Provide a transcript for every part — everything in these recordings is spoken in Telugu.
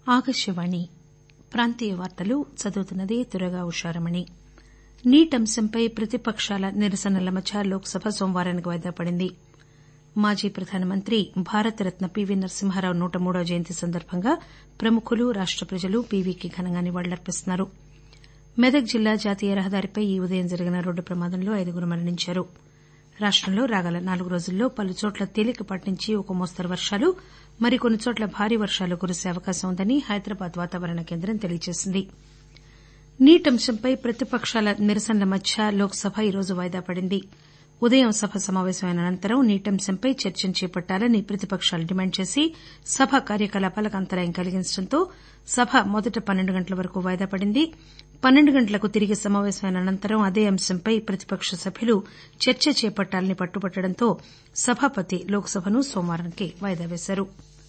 ఆకాశవాణి ప్రాంతీయ వార్తలు చదువుతున్నది దుర్గా ఉషారమణి నీట్ అంశంపై ప్రతిపకాల నిరసనల మధ్య లోక్సభ సోమవారానికి వాయిదా పడింది మాజీ ప్రధానమంత్రి భారతరత్న పీవీ నరసింహారావు నూట మూడవ జయంతి సందర్బంగా ప్రముఖులు రాష్ట ప్రజలు పీవీకి ఘనంగా నివాళులర్పిస్తున్నారు మెదక్ జిల్లా జాతీయ రహదారిపై ఈ ఉదయం జరిగిన రోడ్డు ప్రమాదంలో ఐదుగురు మరణించారు రాష్టంలో రాగల నాలుగు రోజుల్లో పలుచోట్ల తేలికపాటి నుంచి ఒక మోస్తరు వర్షాలు మరికొన్ని చోట్ల భారీ వర్షాలు కురిసే అవకాశం ఉందని హైదరాబాద్ వాతావరణ కేంద్రం తెలియజేసింది నీట్ అంశంపై ప్రతిపకాల నిరసనల మధ్య లోక్సభ ఈరోజు వాయిదా పడింది ఉదయం సభ సమాపేశమైన అనంతరం నీట్ అంశంపై చర్చను చేపట్టాలని ప్రతిపకాలు డిమాండ్ చేసి సభ కార్యకలాపాలకు అంతరాయం కలిగించడంతో సభ మొదట పన్నెండు గంటల వరకు వాయిదా పడింది పన్నెండు గంటలకు తిరిగి సమాపేశమైన అనంతరం అదే అంశంపై ప్రతిపక్ష సభ్యులు చర్చ చేపట్టాలని పట్టుబట్టడంతో సభాపతి లోక్సభను సోమవారానికి వాయిదా వేశారు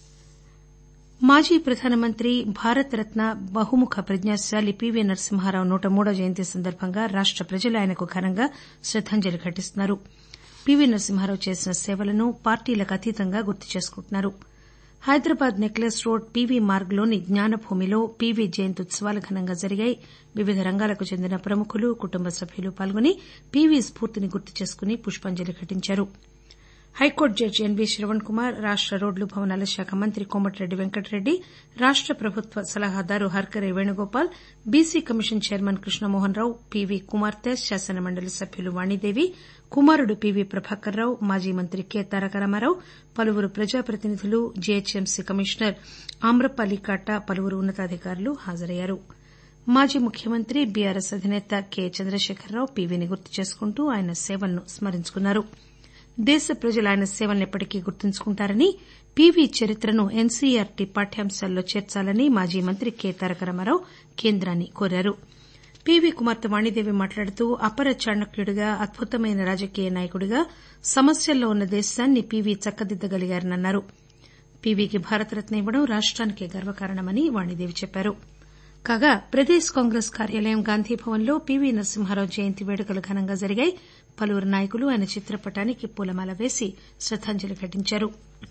మాజీ ప్రధానమంత్రి భారతరత్న బహుముఖ ప్రజ్ఞాశాలి పీవీ నరసింహారావు నూట మూడవ జయంతి సందర్బంగా రాష్ట ప్రజలు ఆయనకు ఘనంగా శ్రద్దాంజలి ఘటిస్తున్నారు పీవీ నరసింహారావు చేసిన సేవలను పార్టీలకు అతీతంగా గుర్తు చేసుకుంటున్నారు హైదరాబాద్ నెక్లెస్ రోడ్ పీవీ మార్గ్లోని జ్ఞానభూమిలో పీవీ జయంతి ఉత్సవాలు ఘనంగా జరిగాయి వివిధ రంగాలకు చెందిన ప్రముఖులు కుటుంబ సభ్యులు పాల్గొని పీవీ స్పూర్తిని గుర్తు చేసుకుని పుష్పాంజలి ఘటించారు high court judge NV Shravan Kumar రాష్ట రోడ్లు భవనాల శాఖ మంత్రి కోమటిరెడ్డి వెంకటరెడ్డి రాష్ట ప్రభుత్వ సలహాదారు Harkare Venugopal BC commission chairman Krishnamohan Rao PV కుమార్తె శాసనమండలి సభ్యులు వాణిదేవి కుమారుడు పీవీ ప్రభాకర్ రావు మాజీ మంత్రి కె తారక రామారావు పలువురు ప్రజాప్రతినిధులు జీహెచ్ఎంసీ కమిషనర్ ఆమ్రపాలి కాటా పలువురు ఉన్నతాధికారులు హాజరయ్యారు మాజీ ముఖ్యమంత్రి బీఆర్ఎస్ అధినేత కె చంద్రశేఖరరావు పీవీని గుర్తు చేసుకుంటూ ఆయన సేవలను స్మరించుకున్నారు దేశ ప్రజలు ఆయన సేవలను ఎప్పటికీ గుర్తుంచుకుంటారని పీవీ చరిత్రను ఎన్సీఈఆర్టీ పాఠ్యాంశాల్లో చేర్చాలని మాజీ మంత్రి కె తారక రామారావు కేంద్రాన్ని కోరారు పీవీ కుమార్తె వాణిదేవి మాట్లాడుతూ అపర చాణక్యుడిగా అద్భుతమైన రాజకీయ నాయకుడిగా సమస్యల్లో ఉన్న దేశాన్ని పీవీ చక్కదిద్దగలిగారని అన్నారు పీవీకి భారతరత్న ఇవ్వడం రాష్టానికే గర్వకారణమని వాణిదేవి చెప్పారు కాగా ప్రదేశ్ కాంగ్రెస్ కార్యాలయం గాంధీభవన్లో పీవీ నరసింహారావు జయంతి వేడుకలు ఘనంగా జరిగాయి పలువురు నాయకులు ఆయన చిత్రపటానికి పూలమాల వేసి శ్రద్దాంజలి ఘటించారు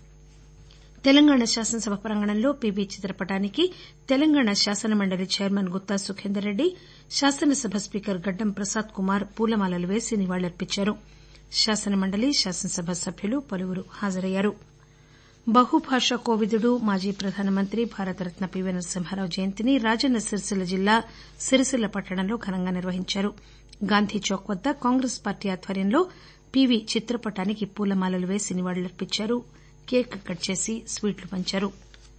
తెలంగాణ శాసనసభ ప్రాంగణంలో పీవీ చిత్రపటానికి తెలంగాణ శాసనమండలి చైర్మన్ గుత్తా సుఖేందర్ రెడ్డి శాసనసభ స్పీకర్ గడ్డం ప్రసాద్ కుమార్ పూలమాలలు వేసి నివాళులర్పించారు శాసనమండలి శాసనసభ సభ్యులు పలువురు హాజరయ్యారు బహుభాషా కోవిదుడు మాజీ ప్రధానమంత్రి భారతరత్న పీవీ నరసింహారావు జయంతిని రాజన్న సిరిసిల్ల జిల్లా సిరిసిల్ల పట్టణంలో ఘనంగా నిర్వహించారు గాంధీచౌక్ వద్ద కాంగ్రెస్ పార్టీ ఆధ్వర్యంలో పీవీ చిత్రపటానికి పూలమాలలు వేసి నివాళులర్పించారు కేక్ కట్ చేసి స్వీట్లు పంచారు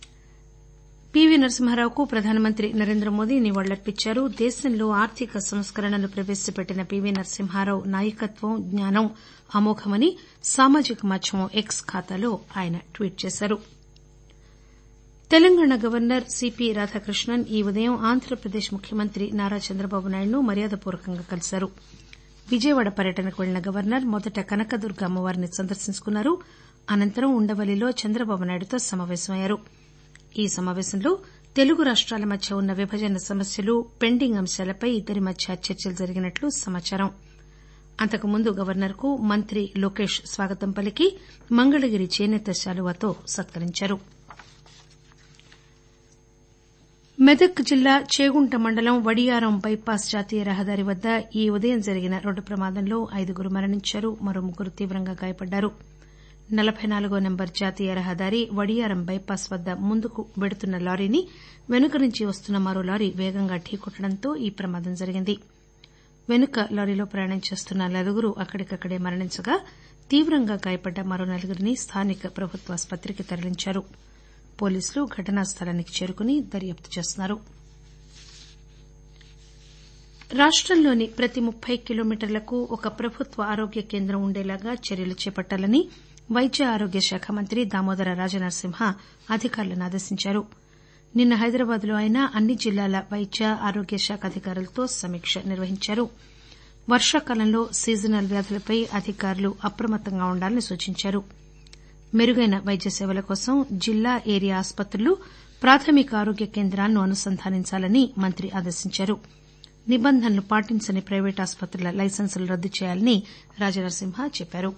పీవీ నరసింహారావుకు ప్రధానమంత్రి నరేంద్రమోదీ నివాళులర్పించారు దేశంలో ఆర్థిక సంస్కరణలు ప్రవేశపెట్టిన పీవీ నరసింహారావు నాయకత్వం జ్ఞానం అమోఘమని సామాజిక మాధ్యమం ఎక్స్ ఖాతాలో ఆయన ట్వీట్ చేశారు తెలంగాణ గవర్నర్ సీపీ రాధాకృష్ణన్ ఈ ఉదయం ఆంధ్రప్రదేశ్ ముఖ్యమంత్రి నారా చంద్రబాబు నాయుడును మర్యాదపూర్వకంగా కలిశారు విజయవాడ పర్యటనకు వెళ్లిన గవర్నర్ మొదట కనకదుర్గ అమ్మవారిని సందర్శించుకున్నారు అనంతరం ఉండవల్లిలో చంద్రబాబు నాయుడుతో సమాపేశమయ్యారు ఈ సమాపేశంలో తెలుగు రాష్టాల మధ్య ఉన్న విభజన సమస్యలు పెండింగ్ అంశాలపై ఇద్దరి మధ్య చర్చలు జరిగినట్లు సమాచారం అంతకుముందు గవర్నర్ కు మంత్రి లోకేష్ స్వాగతం పలికి మంగళగిరి చేనేత శాలువాతో సత్కరించారు మెదక్ జిల్లా చేగుంట మండలం వడియారం బైపాస్ జాతీయ రహదారి వద్ద ఈ ఉదయం జరిగిన రోడ్డు ప్రమాదంలో ఐదుగురు మరణించారు మరో ముగ్గురు తీవ్రంగా గాయపడ్డారు నలబై నాలుగో నెంబర్ జాతీయ రహదారి వడియారం బైపాస్ వద్ద ముందుకు వెడుతున్న లారీని వెనుక నుంచి వస్తున్న మరో లారీ వేగంగా ఢీకొట్టడంతో ఈ ప్రమాదం జరిగింది వెనుక లారీలో ప్రయాణం చేస్తున్న నలుగురు అక్కడికక్కడే మరణించగా తీవ్రంగా గాయపడ్డ మరో నలుగురిని స్థానిక ప్రభుత్వాసుపత్రికి తరలించారు పోలీసులు ఘటనా స్థలానికి చేరుకుని దర్యాప్తు చేస్తున్నారు రాష్టంలోని ప్రతి ముప్పై కిలోమీటర్లకు ఒక ప్రభుత్వ ఆరోగ్య కేంద్రం ఉండేలాగా చర్యలు చేపట్టాలని వైద్య ఆరోగ్య శాఖ మంత్రి దామోదర రాజనరసింహ అధికారులను ఆదేశించారు నిన్న హైదరాబాద్ లో ఆయన అన్ని జిల్లాల వైద్య ఆరోగ్య శాఖ అధికారులతో సమీక్ష నిర్వహించారు వర్షాకాలంలో సీజనల్ వ్యాధులపై అధికారులు అప్రమత్తంగా ఉండాలని సూచించారు మెరుగైన వైద్య సేవల కోసం జిల్లా ఏరియా ఆసుపత్రులు ప్రాథమిక ఆరోగ్య కేంద్రాలను అనుసంధానించాలని మంత్రి ఆదేశించారు నిబంధనలు పాటించని ప్రైవేటు ఆసుపత్రుల లైసెన్సులు రద్దు చేయాలని రాజనరసింహ చెప్పారు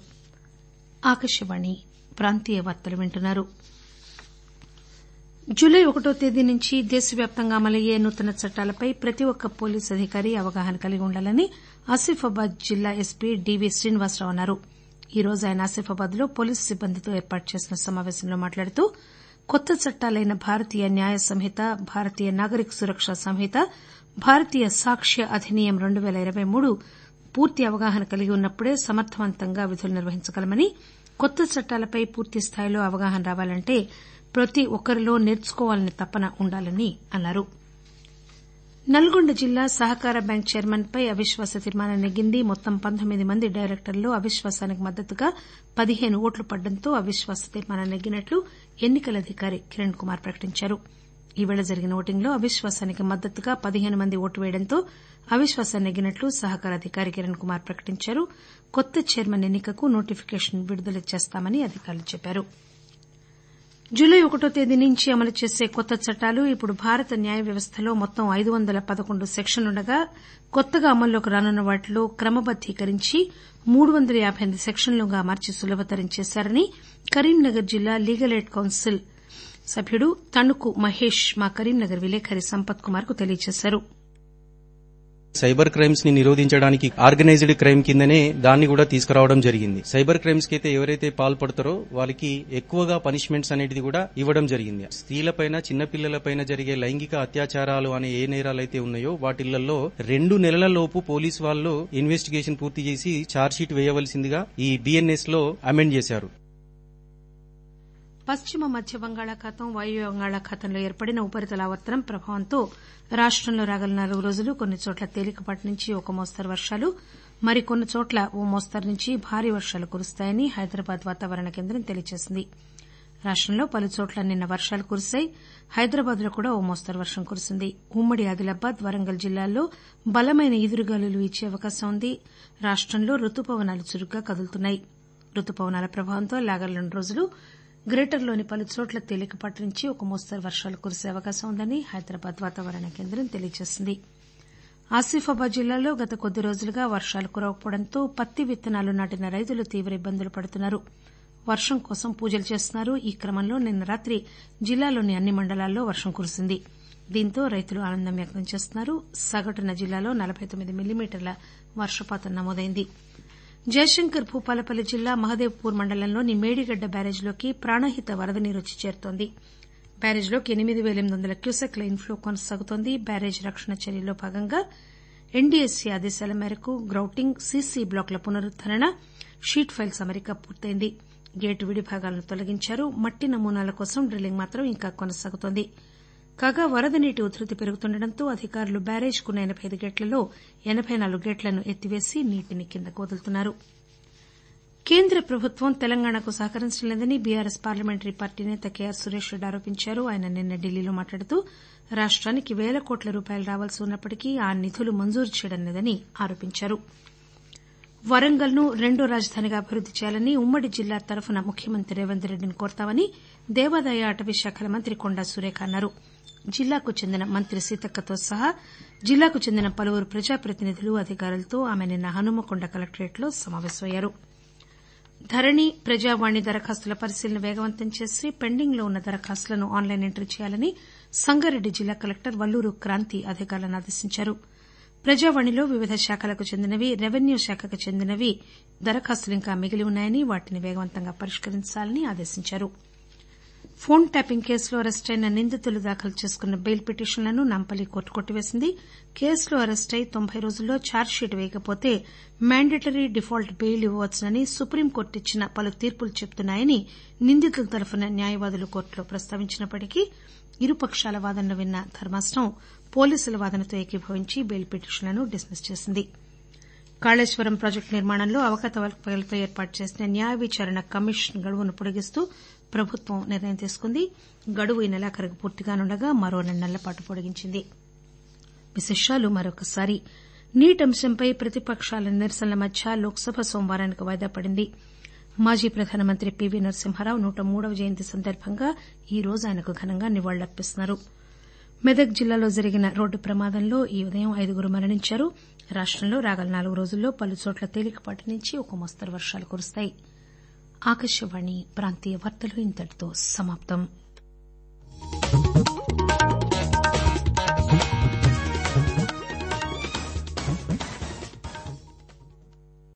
జులై ఒకటో తేదీ నుంచి దేశవ్యాప్తంగా అమలయ్యే నూతన చట్టాలపై ప్రతి ఒక్క పోలీసు అధికారి అవగాహన కలిగి ఉండాలని ఆసిఫాబాద్ జిల్లా ఎస్పీ డీవీ శ్రీనివాసరావు అన్నారు ఈ రోజు ఆయన ఆసిఫాబాద్ లో పోలీసు సిబ్బందితో ఏర్పాటు చేసిన సమాపేశంలో మాట్లాడుతూ కొత్త చట్టాలైన భారతీయ న్యాయ సంహిత భారతీయ నాగరిక సురక్ష సంహిత భారతీయ సాక్ష్య అధినియం రెండు పేల ఇరవై మూడు పూర్తి అవగాహన కలిగి ఉన్నప్పుడే సమర్దవంతంగా విధులు నిర్వహించగలమని కొత్త చట్టాలపై పూర్తిస్థాయిలో అవగాహన రావాలంటే ప్రతి ఒక్కరిలో నేర్చుకోవాలనే తపన ఉండాలని అన్నారు నల్గొండ జిల్లా సహకార బ్యాంక్ చైర్మన్ పై అవిశ్వాస తీర్మానం నెగ్గింది మొత్తం పంతొమ్మిది మంది డైరెక్టర్లలో అవిశ్వాసానికి మద్దతుగా పదిహేను ఓట్లు పడడంతో అవిశ్వాస తీర్మానం నెగ్గినట్లు ఎన్ని కల అధికారి కిరణ్ కుమార్ ప్రకటించారు ఈరోజు జరిగిన ఓటింగ్ లో అవిశ్వాసానికి మద్దతుగా పదిహేను మంది ఓటు పేయడంతో అవిశ్వాసం నెగ్గినట్లు సహకార అధికారి కిరణ్ కుమార్ ప్రకటించారు కొత్త చైర్మన్ ఎన్ని కకు నోటిఫికేషన్ విడుదల చేస్తామని అధికారులు చెప్పారు జులై ఒకటో తేదీ నుంచి అమలు చేసే కొత్త చట్టాలు ఇప్పుడు భారత న్యాయ వ్యవస్థలో మొత్తం ఐదు వందల పదకొండు సెక్షన్లుండగా కొత్తగా అమల్లోకి రానున్న వాటిలో క్రమబద్దీకరించి మూడు వందల యాబై ఎనిమిది సెక్షన్లుగా మార్చి సులభతరం చేశారని కరీంనగర్ జిల్లా లీగల్ ఎయిడ్ కౌన్సిల్ సభ్యుడు తణుకు మహేష్ మా కరీంనగర్ విలేకరి సంపత్ కుమార్ కు తెలియజేశారు సైబర్ క్రైమ్స్ ని నిరోధించడానికి ఆర్గనైజ్డ్ క్రైమ్ కిందనే దాన్ని కూడా తీసుకురావడం జరిగింది సైబర్ క్రైమ్స్ కి అయితే ఎవరైతే పాల్పడతారో వాళ్ళకి ఎక్కువగా పనిష్మెంట్స్ అనేది కూడా ఇవ్వడం జరిగింది స్త్రీలపైన చిన్నపిల్లలపైన జరిగే లైంగిక అత్యాచారాలు అనే ఏ నేరాలు అయితే ఉన్నాయో వాటిల్లో రెండు నెలల లోపు పోలీసు వాళ్ళు ఇన్వెస్టిగేషన్ పూర్తి చేసి ఛార్జ్షీట్ వేయవలసిందిగా ఈ బిఎన్ఎస్ లో అమెండ్ చేశారు పశ్చిమ మధ్య బంగాళాఖాతం వాయువ్య బంగాళాఖాతంలో ఏర్పడిన ఉపరితల ఆవర్తనం ప్రభావంతో రాష్టంలో రాగల నాలుగు రోజులు కొన్ని చోట్ల తేలికపాటి నుంచి ఒక మోస్తరు వర్షాలు మరికొన్ని చోట్ల ఓ మోస్తరు నుంచి భారీ వర్షాలు కురుస్తాయని హైదరాబాద్ వాతావరణ కేంద్రం తెలియజేసింది రాష్టంలో పలుచోట్ల నిన్న వర్షాలు కురిశాయి హైదరాబాద్ లో కూడా ఓ మోస్తరు వర్షం కురిసింది ఉమ్మడి ఆదిలాబాద్ వరంగల్ జిల్లాల్లో బలమైన ఈదురుగాలులు వీచే అవకాశం ఉంది రాష్టంలో రుతుపవనాలు చురుగ్గా కదులుతున్నాయి రుతుపవనాల ప్రభావంతో రాగల రెండు రోజులు గ్రేటర్లోని పలుచోట్ల తేలికపాటి నుంచి ఒక మోస్తరు వర్షాలు కురిసే అవకాశం ఉందని హైదరాబాద్ వాతావరణ కేంద్రం తెలియజేసింది ఆసిఫాబాద్ జిల్లాలో గత కొద్ది రోజులుగా వర్షాలు కురవకపోవడంతో పత్తి విత్తనాలు నాటిన రైతులు తీవ్ర ఇబ్బందులు పడుతున్నారు వర్షం కోసం పూజలు చేస్తున్నారు ఈ క్రమంలో నిన్న రాత్రి జిల్లాలోని అన్ని మండలాల్లో వర్షం కురిసింది దీంతో రైతులు ఆనందం వ్యక్తం చేస్తున్నారు సగటున జిల్లాలో నలబై తొమ్మిది మిల్లీమీటర్ల వర్షపాతం నమోదైంది జయశంకర్ భూపాలపల్లి జిల్లా మహదేవ్పూర్ మండలంలోని మేడిగడ్డ బ్యారేజ్లోకి ప్రాణహిత వరద నీరు వచ్చి చేరుతోంది బ్యారేజ్లోకి ఎనిమిది పేల ఎనిమిది వందల క్యూసెక్ల ఇన్ఫ్లో కొనసాగుతోంది బ్యారేజ్ రక్షణ చర్యల్లో భాగంగా ఎన్డీఎస్సీ ఆదేశాల మేరకు గ్రౌటింగ్ సీసీ బ్లాకుల పునరుద్దరణ షీట్ ఫైల్స్ అమరిక పూర్తయింది గేటు విడిభాగాలను తొలగించారు మట్టి నమూనాల కోసం డ్రిల్లింగ్ మాత్రం ఇంకా కొనసాగుతోంది కాగా వరద నీటి ఉధృతి పెరుగుతుండటంతో అధికారులు బ్యారేజ్కున్న ఎనబై ఐదు గేట్లలో ఎనబై నాలుగు గేట్లను ఎత్తివేసి నీటిని కిందకు వదులుతున్నారు కేంద్ర ప్రభుత్వం తెలంగాణకు సహకరించడం లేదని బీఆర్ఎస్ పార్లమెంటరీ పార్టీ నేత కేఆర్ సురేష్ రెడ్డి ఆరోపించారు ఆయన నిన్న ఢిల్లీలో మాట్లాడుతూ రాష్టానికి పేల కోట్ల రూపాయలు రావాల్సి ఉన్నప్పటికీ ఆ నిధులు మంజూరు చేయడం లేదని ఆరోపించారు వరంగల్ ను రెండో రాజధానిగా అభివృద్ది చేయాలని ఉమ్మడి జిల్లా తరఫున ముఖ్యమంత్రి రేవంత్ రెడ్డిని కోరతామని దేవాదాయ అటవీ శాఖల మంత్రి కొండా సురేఖ అన్నారు జిల్లాకు చెందిన మంత్రి సీతక్కతో సహా జిల్లాకు చెందిన పలువురు ప్రజాప్రతినిధులు అధికారులతో ఆమె నిన్న హనుమకొండ కలెక్టరేట్లో సమాపేశమయ్యారు ధరణి ప్రజావాణి దరఖాస్తుల పరిశీలన వేగవంతం చేసి పెండింగ్ లో ఉన్న దరఖాస్తులను ఆన్లైన్ ఎంట్రీ చేయాలని సంగారెడ్డి జిల్లా కలెక్టర్ వల్లూరు క్రాంతి అధికారులను ఆదేశించారు ప్రజావాణిలో వివిధ శాఖలకు చెందినవి రెవెన్యూ శాఖకు చెందినవి దరఖాస్తులు ఇంకా మిగిలి ఉన్నాయని వాటిని వేగవంతంగా పరిష్కరించాలని ఆదేశించారు ఫోన్ ట్యాపింగ్ కేసులో అరెస్టైన నిందితులు దాఖలు చేసుకున్న బెయిల్ పిటిషన్లను నాంపల్లి కోర్టు కొట్టివేసింది కేసులో అరెస్టై తొంభై రోజుల్లో ఛార్జిషీట్ వేయకపోతే మ్యాండేటరీ డిఫాల్ట్ బెయిల్ ఇవ్వవచ్చునని సుప్రీంకోర్టు ఇచ్చిన పలు తీర్పులు చెబుతున్నాయని నిందితుల తరఫున న్యాయవాదులు కోర్టులో ప్రస్తావించినప్పటికీ ఇరుపక్షాల వాదనలు విన్న ధర్మాసనం పోలీసుల వాదనతో ఏకీభవించి బెయిల్ పిటిషన్లను డిస్మిస్ చేసింది కాళేశ్వరం ప్రాజెక్టు నిర్మాణంలో అవకతవకలతో ఏర్పాటు చేసిన న్యాయ విచారణ కమిషన్ గడువును పొడిగిస్తూ ప్రభుత్వం నిర్ణయం తీసుకుంది గడువు ఈ నెలాఖరుకు పూర్తికానుండగా మరో రెండు నెలల పాటు పొడిగించింది విశేషాలు మరొకసారి నీట్ అంశంపై ప్రతిపక్షాల నిరసనల మధ్య లోక్సభ సోమవారానికి వాయిదా పడింది మాజీ ప్రధానమంత్రి పీవీ నరసింహారావు నూట మూడవ జయంతి సందర్భంగా ఈ రోజు ఆయనకు ఘనంగా నివాళులర్పిస్తున్నారు మెదక్ జిల్లాలో జరిగిన రోడ్డు ప్రమాదంలో ఈ ఉదయం ఐదుగురు మరణించారు రాష్టంలో రాగల నాలుగు రోజుల్లో పలుచోట్ల తేలికపాటి నుంచి ఒక మోస్తరు వర్షాలు కురుస్తాయి ఆకాశవాణి ప్రాంతీయ వార్తలు ఇంతటితో సమాప్తం